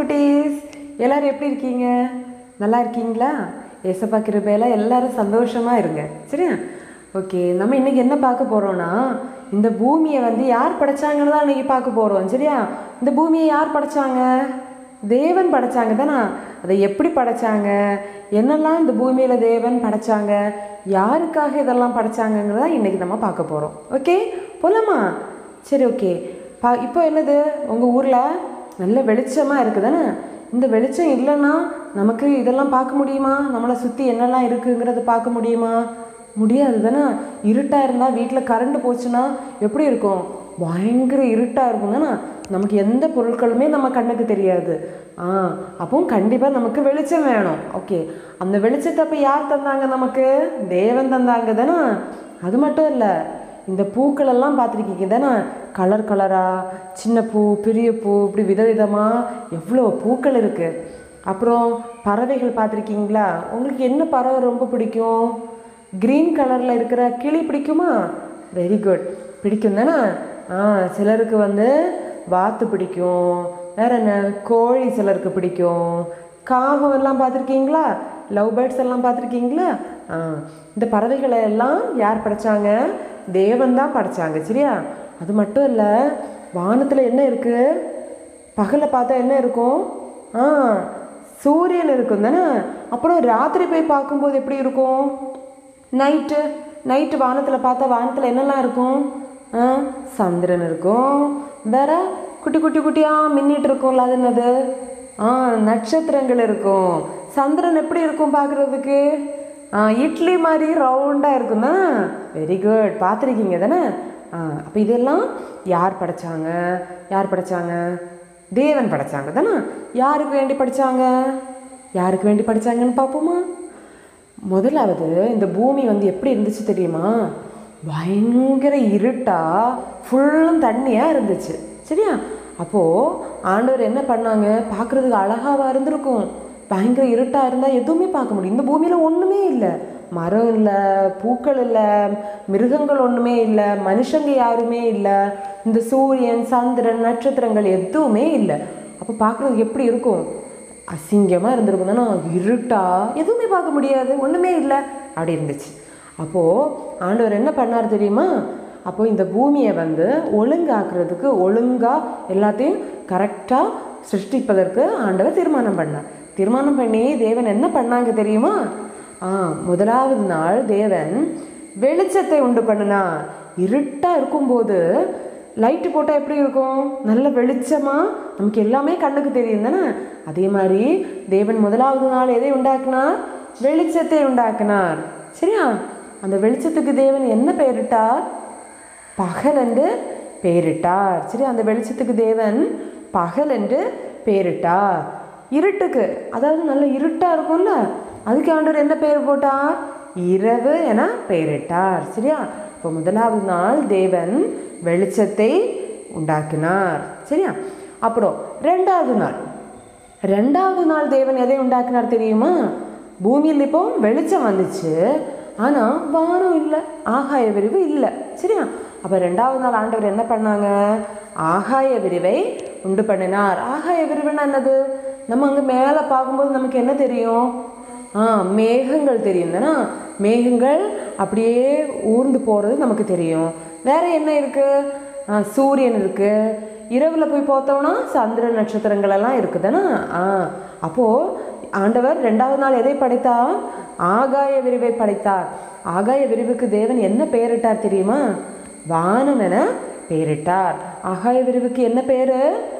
குட்டீஸ் எல்லாரும் எப்படி இருக்கீங்க நல்லா இருக்கீங்களா ஏசப்பா கிருபையில எல்லாரும் சந்தோஷமா இருங்க சரியா ஓகே நம்ம இன்னைக்கு என்ன பார்க்க போறோம்னா இந்த பூமியை வந்து யார் படைச்சாங்கன்னு தான் இன்னைக்கு பார்க்க போறோம் சரியா இந்த பூமியை யார் படைச்சாங்க தேவன் படைச்சாங்க தானே அதை எப்படி படைச்சாங்க என்னெல்லாம் இந்த பூமியில தேவன் படைச்சாங்க யாருக்காக இதெல்லாம் படைச்சாங்கங்கிறத இன்னைக்கு நம்ம பார்க்க போறோம் ஓகே போலாமா சரி ஓகே பா இப்போ என்னது உங்கள் ஊரில் நல்ல வெளிச்சமாக இருக்குது தானே இந்த வெளிச்சம் இல்லைன்னா நமக்கு இதெல்லாம் பார்க்க முடியுமா நம்மளை சுற்றி என்னெல்லாம் இருக்குங்கிறத பார்க்க முடியுமா முடியாது தானே இருட்டாக இருந்தால் வீட்டில் கரண்ட் போச்சுன்னா எப்படி இருக்கும் பயங்கர இருட்டாக இருக்கும் தானே நமக்கு எந்த பொருட்களுமே நம்ம கண்ணுக்கு தெரியாது ஆ அப்போ கண்டிப்பாக நமக்கு வெளிச்சம் வேணும் ஓகே அந்த வெளிச்சத்தை அப்போ யார் தந்தாங்க நமக்கு தேவன் தந்தாங்க தானே அது மட்டும் இல்லை இந்த பூக்கள் எல்லாம் பார்த்துருக்கீங்க தானே கலர் கலராக சின்ன பூ பெரிய பூ இப்படி விதவிதமாக எவ்வளோ பூக்கள் இருக்குது அப்புறம் பறவைகள் பார்த்துருக்கீங்களா உங்களுக்கு என்ன பறவை ரொம்ப பிடிக்கும் க்ரீன் கலரில் இருக்கிற கிளி பிடிக்குமா வெரி குட் பிடிக்கும் தானே ஆ சிலருக்கு வந்து வாத்து பிடிக்கும் வேற என்ன கோழி சிலருக்கு பிடிக்கும் காகம் எல்லாம் பார்த்துருக்கீங்களா லவ் பேர்ட்ஸ் எல்லாம் பார்த்துருக்கீங்களா ஆ இந்த பறவைகளை எல்லாம் யார் படைச்சாங்க தேவன் தான் படைச்சாங்க சரியா அது மட்டும் இல்லை வானத்தில் என்ன இருக்குது பகலில் பார்த்தா என்ன இருக்கும் ஆ சூரியன் இருக்கும் தானே அப்புறம் ராத்திரி போய் பார்க்கும்போது எப்படி இருக்கும் நைட்டு நைட்டு வானத்தில் பார்த்தா வானத்தில் என்னெல்லாம் இருக்கும் ஆ சந்திரன் இருக்கும் வேற குட்டி குட்டி குட்டியாக மின்னிட்டு இருக்கும்ல அது என்னது ஆ நட்சத்திரங்கள் இருக்கும் சந்திரன் எப்படி இருக்கும் பார்க்குறதுக்கு ஆ இட்லி மாதிரி ரவுண்டாக இருக்கும் தானே வெரி குட் பார்த்துருக்கீங்க தானே ஆ அப்போ இதெல்லாம் யார் படைச்சாங்க யார் படைச்சாங்க தேவன் படைச்சாங்க தானே யாருக்கு வேண்டி படிச்சாங்க யாருக்கு வேண்டி படிச்சாங்கன்னு பார்ப்போமா முதலாவது இந்த பூமி வந்து எப்படி இருந்துச்சு தெரியுமா பயங்கர இருட்டா ஃபுல்லும் தண்ணியாக இருந்துச்சு சரியா அப்போது ஆண்டவர் என்ன பண்ணாங்க பார்க்குறதுக்கு அழகாவா இருந்திருக்கும் பயங்கர இருட்டாக இருந்தால் எதுவுமே பார்க்க முடியும் இந்த பூமியில் ஒன்றுமே இல்லை மரம் இல்லை பூக்கள் இல்லை மிருகங்கள் ஒன்றுமே இல்லை மனுஷங்க யாருமே இல்லை இந்த சூரியன் சந்திரன் நட்சத்திரங்கள் எதுவுமே இல்லை அப்போ பார்க்குறதுக்கு எப்படி இருக்கும் அசிங்கமாக இருந்திருக்கும் தானே இருட்டா எதுவுமே பார்க்க முடியாது ஒன்றுமே இல்லை அப்படி இருந்துச்சு அப்போது ஆண்டவர் என்ன பண்ணார் தெரியுமா அப்போ இந்த பூமியை வந்து ஒழுங்காக்குறதுக்கு ஒழுங்காக எல்லாத்தையும் கரெக்டாக சிருஷ்டிப்பதற்கு ஆண்டவர் தீர்மானம் பண்ணார் தீர்மானம் பண்ணி தேவன் என்ன பண்ணாங்க தெரியுமா ஆ முதலாவது நாள் தேவன் வெளிச்சத்தை உண்டு பண்ணினா இருட்டாக இருக்கும்போது லைட்டு போட்டால் எப்படி இருக்கும் நல்ல வெளிச்சமாக நமக்கு எல்லாமே கண்ணுக்கு தெரியும் தானே அதே மாதிரி தேவன் முதலாவது நாள் எதை உண்டாக்குனார் வெளிச்சத்தை உண்டாக்குனார் சரியா அந்த வெளிச்சத்துக்கு தேவன் என்ன பெயரிட்டார் பகல் என்று பெயரிட்டார் சரி அந்த வெளிச்சத்துக்கு தேவன் பகல் என்று பெயரிட்டார் இருட்டுக்கு அதாவது நல்ல இருட்டாக இருக்கும்ல அதுக்கு ஆண்டவர் என்ன பெயர் போட்டார் இரவு என பெயரிட்டார் சரியா இப்போ முதலாவது நாள் தேவன் வெளிச்சத்தை உண்டாக்கினார் சரியா அப்புறம் ரெண்டாவது நாள் ரெண்டாவது நாள் தேவன் எதை உண்டாக்கினார் தெரியுமா பூமியில் இப்போ வெளிச்சம் வந்துச்சு ஆனால் வானம் இல்லை ஆகாய விரிவு இல்லை சரியா அப்போ ரெண்டாவது நாள் ஆண்டவர் என்ன பண்ணாங்க ஆகாய விரிவை உண்டு பண்ணினார் ஆகாய விரிவுன்னா என்னது நம்ம அங்கே மேலே பார்க்கும்போது நமக்கு என்ன தெரியும் ஆ மேகங்கள் தெரியும் தானே மேகங்கள் அப்படியே ஊர்ந்து போகிறது நமக்கு தெரியும் வேற என்ன இருக்குது ஆ சூரியன் இருக்குது இரவில் போய் பார்த்தோம்னா சந்திர நட்சத்திரங்கள் எல்லாம் இருக்குதானே ஆ அப்போது ஆண்டவர் ரெண்டாவது நாள் எதை படைத்தார் ஆகாய விரிவை படைத்தார் ஆகாய விரிவுக்கு தேவன் என்ன பெயரிட்டார் தெரியுமா வானம் என பெயரிட்டார் ஆகாய விரிவுக்கு என்ன பேரு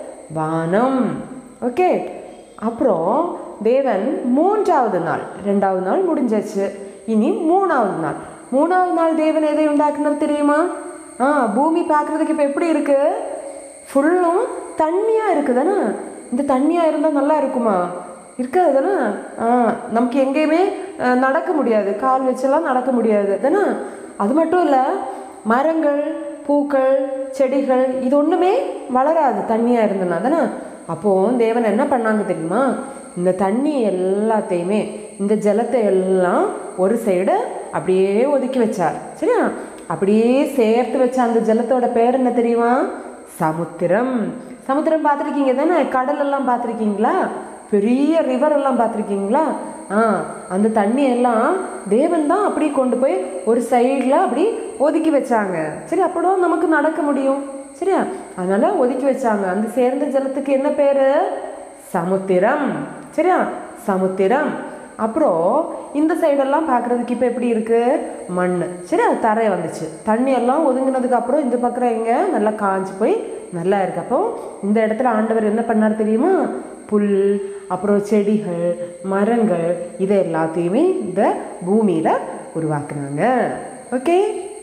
வானம் ஓகே அப்புறம் தேவன் மூன்றாவது நாள் ரெண்டாவது நாள் முடிஞ்சாச்சு இனி மூணாவது நாள் மூணாவது நாள் தேவன் எதை உண்டாக்குனார் தெரியுமா ஆ பூமி பார்க்குறதுக்கு இப்போ எப்படி இருக்கு ஃபுல்லும் தண்ணியாக இருக்குதானே இந்த தண்ணியாக இருந்தால் நல்லா இருக்குமா இருக்காது தானே ஆ நமக்கு எங்கேயுமே அஹ், நடக்க முடியாது கால் வச்செல்லாம் நடக்க முடியாது தானே அது மட்டும் இல்லை மரங்கள் பூக்கள் செடிகள் இது ஒன்றுமே வளராது தண்ணியாக இருந்ததுனா தானே அப்போது தேவன் என்ன பண்ணாங்க தெரியுமா இந்த தண்ணி எல்லாத்தையுமே இந்த ஜலத்தை எல்லாம் ஒரு சைடு அப்படியே ஒதுக்கி வச்சார் சரியா அப்படியே சேர்த்து வச்ச அந்த ஜலத்தோட பேர் என்ன தெரியுமா சமுத்திரம் சமுத்திரம் பார்த்துருக்கீங்க தானே கடல் எல்லாம் பார்த்துருக்கீங்களா பெரிய ரிவர் எல்லாம் பார்த்துருக்கீங்களா ஆ அந்த தண்ணி எல்லாம் தேவன் தான் அப்படி கொண்டு போய் ஒரு சைடில் அப்படி ஒதுக்கி வச்சாங்க சரி அப்படம் நமக்கு நடக்க முடியும் சரியா அதனால ஒதுக்கி வச்சாங்க அந்த சேர்ந்த ஜலத்துக்கு என்ன பேரு சமுத்திரம் சரியா சமுத்திரம் அப்புறம் இந்த சைடெல்லாம் பார்க்குறதுக்கு இப்போ எப்படி இருக்கு மண் சரியா தரை வந்துச்சு தண்ணி எல்லாம் ஒதுங்கினதுக்கு அப்புறம் இந்த பக்கம் எங்க நல்லா காஞ்சு போய் நல்லா இருக்கு அப்போ இந்த இடத்துல ஆண்டவர் என்ன பண்ணார் தெரியுமா புல் அப்புறம் செடிகள் மரங்கள் இதை எல்லாத்தையுமே இந்த பூமியில் உருவாக்குனாங்க ஓகே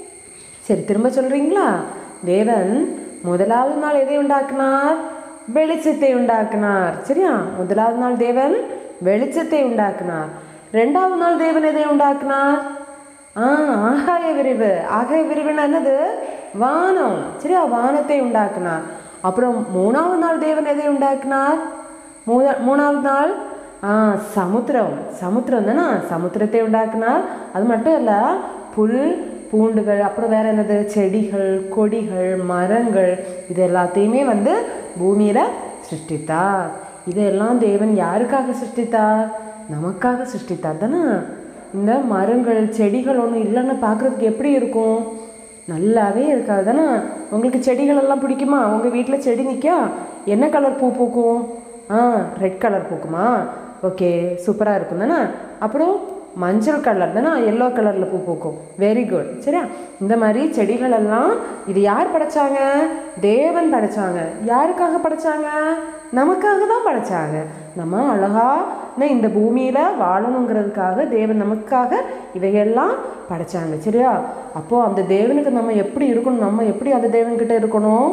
சரி திரும்ப சொல்றீங்களா தேவன் முதலாவது நாள் எதை உண்டாக்குனார் வெளிச்சத்தை உண்டாக்குனார் சரியா முதலாவது நாள் தேவன் வெளிச்சத்தை உண்டாக்குனார் ரெண்டாவது நாள் தேவன் எதை உண்டாக்குனார் ஆ ஆகாய விரிவு ஆகாய விரிவுன்னா என்னது வானம் சரியா வானத்தை உண்டாக்குனார் அப்புறம் மூணாவது நாள் தேவன் எதை உண்டாக்குனார் மூணா மூணாவது நாள் ஆ சமுத்திரம் சமுத்திரம் தானே சமுத்திரத்தை உண்டாக்குனார் அது மட்டும் இல்ல புல் பூண்டுகள் அப்புறம் வேற என்னது செடிகள் கொடிகள் மரங்கள் இது எல்லாத்தையுமே வந்து பூமியில சிருஷ்டித்தார் இதெல்லாம் தேவன் யாருக்காக சிருஷ்டித்தார் நமக்காக சிருஷ்டித்தார் தானே இந்த மரங்கள் செடிகள் ஒன்றும் இல்லைன்னு பார்க்குறதுக்கு எப்படி இருக்கும் நல்லாவே இருக்காது தானே உங்களுக்கு செடிகள் எல்லாம் பிடிக்குமா உங்கள் வீட்டில் செடி நிற்கா என்ன கலர் பூ பூக்கும் ஆ ரெட் கலர் பூக்குமா ஓகே சூப்பராக இருக்கும் தானே அப்புறம் மஞ்சள் கலர் தானே எல்லோ கலரில் பூ பூக்கும் வெரி குட் சரியா இந்த மாதிரி செடிகள் எல்லாம் இது யார் படைச்சாங்க தேவன் படைச்சாங்க யாருக்காக படைச்சாங்க நமக்காக தான் படைச்சாங்க நம்ம அழகான இந்த பூமியில் வாழணுங்கிறதுக்காக தேவன் நமக்காக இவையெல்லாம் படைச்சாங்க சரியா அப்போது அந்த தேவனுக்கு நம்ம எப்படி இருக்கணும் நம்ம எப்படி அந்த தேவன்கிட்ட இருக்கணும்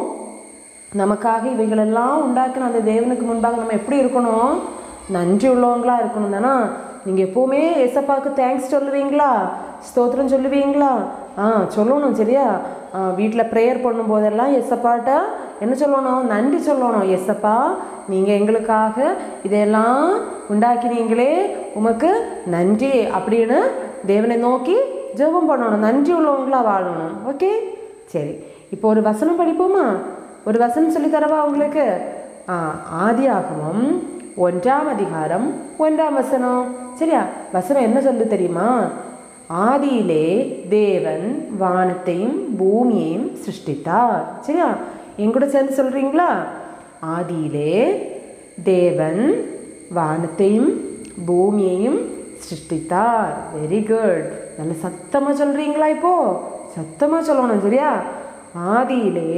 நமக்காக இவைகளெல்லாம் உண்டாக்கின அந்த தேவனுக்கு முன்பாக நம்ம எப்படி இருக்கணும் நன்றி உள்ளவங்களா இருக்கணும் தானே நீங்கள் எப்போவுமே எசப்பாவுக்கு தேங்க்ஸ் சொல்லுவீங்களா ஸ்தோத்திரம் சொல்லுவீங்களா ஆ சொல்லணும் சரியா வீட்டில் ப்ரேயர் பண்ணும்போதெல்லாம் எசப்பாட்ட என்ன சொல்லணும் நன்றி சொல்லணும் எசப்பா நீங்கள் எங்களுக்காக இதையெல்லாம் உண்டாக்கினீங்களே உமக்கு நன்றி அப்படின்னு தேவனை நோக்கி ஜெபம் பண்ணணும் நன்றி உள்ளவங்களா வாழணும் ஓகே சரி இப்போ ஒரு வசனம் படிப்போமா ஒரு வசனம் சொல்லி தரவா உங்களுக்கு ஆ ஆதியாகமம் ஒன்றாம் அதிகாரம் ஒன்றாம் வசனம் சரியா வசனம் என்ன சொல்லு தெரியுமா ஆதியிலே தேவன் வானத்தையும் பூமியையும் சிருஷ்டித்தார் சரியா என் கூட சேர்ந்து சொல்றீங்களா ஆதியிலே தேவன் வானத்தையும் பூமியையும் சிருஷ்டித்தார் வெரி குட் நல்ல சத்தமா சொல்றீங்களா இப்போ சத்தமா சொல்லணும் சரியா ஆதியிலே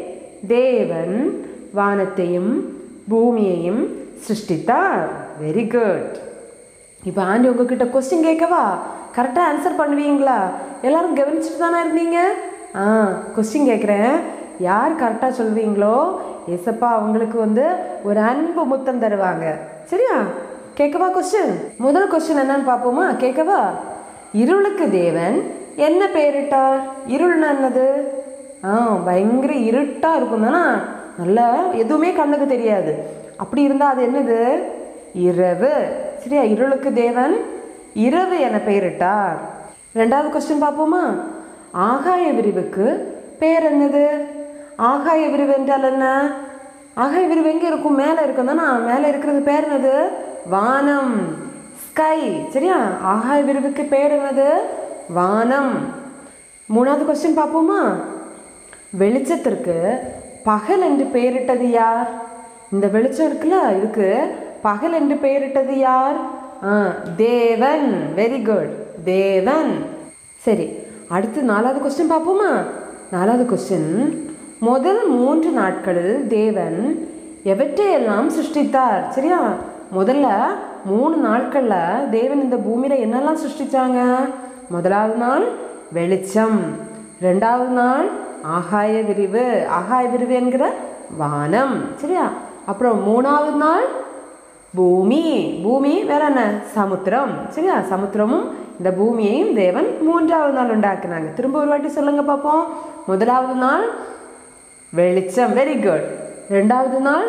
தேவன் வானத்தையும் பூமியையும் சிருஷ்டித்தார் வெரி குட் இப்போ ஆண்டி உங்ககிட்ட கொஸ்டின் கேட்கவா கரெக்டாக ஆன்சர் பண்ணுவீங்களா எல்லாரும் கவனிச்சுட்டு தானே இருந்தீங்க ஆ கொஸ்டின் கேட்குறேன் யார் கரெக்டாக சொல்வீங்களோ எசப்பா அவங்களுக்கு வந்து ஒரு அன்பு முத்தம் தருவாங்க சரியா கேட்கவா கொஸ்டின் முதல் கொஸ்டின் என்னன்னு பார்ப்போமா கேட்கவா இருளுக்கு தேவன் என்ன பெயரிட்டார் இருள்னா என்னது ஆ பயங்கர இருட்டாக இருக்கும் தானே நல்லா எதுவுமே கண்ணுக்கு தெரியாது அப்படி இருந்தால் அது என்னது இரவு சரியா இருளுக்கு தேவன் இரவு என பெயரிட்டார் ரெண்டாவது கொஸ்டின் பார்ப்போமா ஆகாய விரிவுக்கு பேர் என்னது ஆகாய விரிவு என்றால் என்ன ஆகாய விரிவு எங்கே இருக்கும் மேலே இருக்கும் தானே மேலே இருக்கிறது பேர் என்னது வானம் ஸ்கை சரியா ஆகாய விரிவுக்கு பேர் என்னது வானம் மூணாவது கொஸ்டின் பார்ப்போமா வெளிச்சத்திற்கு பகல் என்று பெயரிட்டது யார் இந்த வெளிச்சம் இருக்குல்ல இதுக்கு பகல் என்று பெயரிட்டது யார் ஆ தேவன் வெரி குட் தேவன் சரி அடுத்து நாலாவது கொஸ்டின் பார்ப்போமா நாலாவது கொஸ்டின் முதல் மூன்று நாட்களில் தேவன் எவற்றையெல்லாம் சிருஷ்டித்தார் சரியா முதல்ல மூணு நாட்களில் தேவன் இந்த பூமியில் என்னெல்லாம் சிருஷ்டிச்சாங்க முதலாவது நாள் வெளிச்சம் ரெண்டாவது நாள் ஆகாய விரிவு ஆகாய விரிவு என்கிற வானம் சரியா அப்புறம் மூணாவது நாள் பூமி பூமி வேற என்ன சமுத்திரம் சரியா சமுத்திரமும் இந்த பூமியையும் தேவன் மூன்றாவது நாள் உண்டாக்குனாங்க திரும்ப ஒரு வாட்டி சொல்லுங்க பார்ப்போம் முதலாவது நாள் வெளிச்சம் வெரி குட் ரெண்டாவது நாள்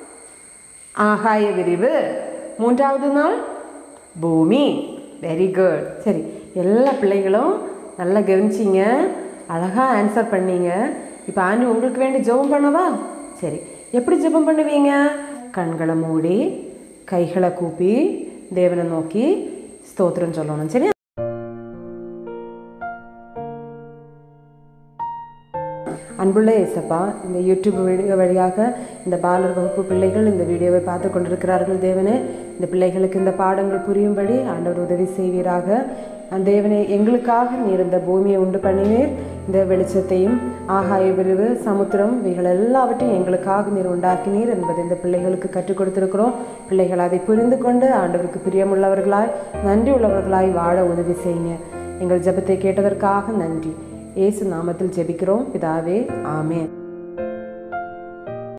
ஆகாய விரிவு மூன்றாவது நாள் பூமி வெரி குட் சரி எல்லா பிள்ளைகளும் நல்லா கவனிச்சிங்க அழகாக ஆன்சர் பண்ணீங்க இப்போ ஆண்டி உங்களுக்கு வேண்டி ஜெபம் பண்ணவா சரி எப்படி ஜெபம் பண்ணுவீங்க கண்களை மூடி கைகளை கூப்பி தேவனை நோக்கி ஸ்தோத்திரம் சொல்லணும் சரியா அன்புள்ள ஏசப்பா இந்த யூடியூப் வீடியோ வழியாக இந்த பாலர் வகுப்பு பிள்ளைகள் இந்த வீடியோவை பார்த்து கொண்டிருக்கிறார்கள் தேவனே இந்த பிள்ளைகளுக்கு இந்த பாடங்கள் புரியும்படி ஆண்டவர் உதவி செய்வீராக அந்த தேவனே எங்களுக்காக நீர் இந்த பூமியை உண்டு பண்ணினீர் இந்த வெளிச்சத்தையும் ஆகாய விரிவு சமுத்திரம் இவைகள் எல்லாவற்றையும் எங்களுக்காக நீர் உண்டாக்கினீர் என்பதை இந்த பிள்ளைகளுக்கு கற்றுக் கொடுத்திருக்கிறோம் பிள்ளைகள் அதை புரிந்து கொண்டு ஆண்டவருக்கு பிரியமுள்ளவர்களாய் நன்றி உள்ளவர்களாய் வாழ உதவி செய்யுங்க எங்கள் ஜெபத்தை கேட்டதற்காக நன்றி இயேசு நாமத்தில் ஜெபிக்கிறோம் பிதாவே ஆமென்